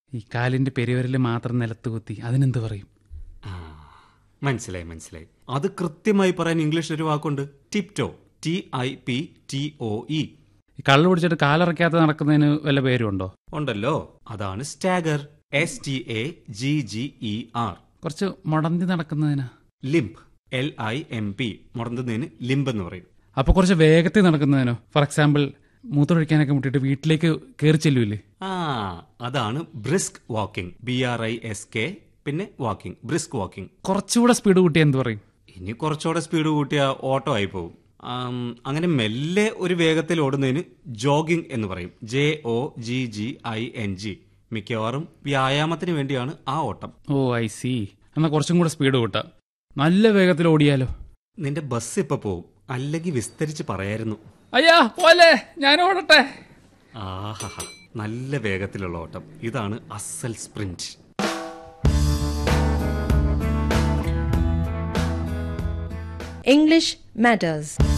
ഈ കാലിന്റെ പെരുവരൽ മാത്രം നിലത്ത് കുത്തി അതിനെന്ത് പറയും ആ മനസ്സിലായി മനസ്സിലായി അത് കൃത്യമായി പറയാൻ ഇംഗ്ലീഷിൽ ഒരു വാക്കുണ്ട് tiptoe T I P T O E ഈ കള്ളു പിടിച്ചിട്ട് കാലിറക്കാത്ത നടക്കുന്നതിന് വല്ല പേരും ഉണ്ടോ ഉണ്ടല്ലോ അതാണ് stagger S T A G G E R കുറച്ച് മുടന്തി നടക്കുന്നതിനാ limp L I M P മുടന്തുന്നതിന് ലിംബ് എന്ന് പറയും അപ്പൊ കുറച്ച് വേഗത്തിൽ നടക്കുന്നതിനോ ഫോർ എക്സാമ്പിൾ മൂത്രമൊഴിക്കാനൊക്കെ മുട്ടിട്ട് വീട്ടിലേക്ക് കയറി ചെല്ലൂലേ ആ അതാണ് brisk walking B R I S K പിന്നെ വാക്കിംഗ് ബ്രിസ്ക് വാക്കിംഗ് കുറച്ചുകൂടെ സ്പീഡ് കൂട്ടി എന്ത് പറയും ഇനി കുറച്ചുകൂടെ സ്പീഡ് കൂട്ടിയ ഓട്ടോ ആയി പോകും ആം, അങ്ങനെ മെല്ലെ ഒരു വേഗത്തിൽ ഓടുന്നതിന് ജോഗിംഗ് എന്ന് പറയും J O G G I N G മിക്കവാറും വ്യായാമത്തിന് വേണ്ടിയാണ് ആ ഓട്ടം ഓ ഐ സി എന്നാ കുറച്ചും കൂടെ സ്പീഡ് കൂട്ടാം നല്ല വേഗത്തിൽ ഓടിയാലോ നിന്റെ ബസ് ഇപ്പൊ പോവും അല്ലെങ്കിൽ വിസ്തരിച്ച് പറയായിരുന്നു അയ്യാ പോലെ ഞാൻ ഓടട്ടെ ആഹാ നല്ല വേഗത്തിലുള്ള ഓട്ടം ഇതാണ് അസൽ സ്പ്രിന്റ് English matters.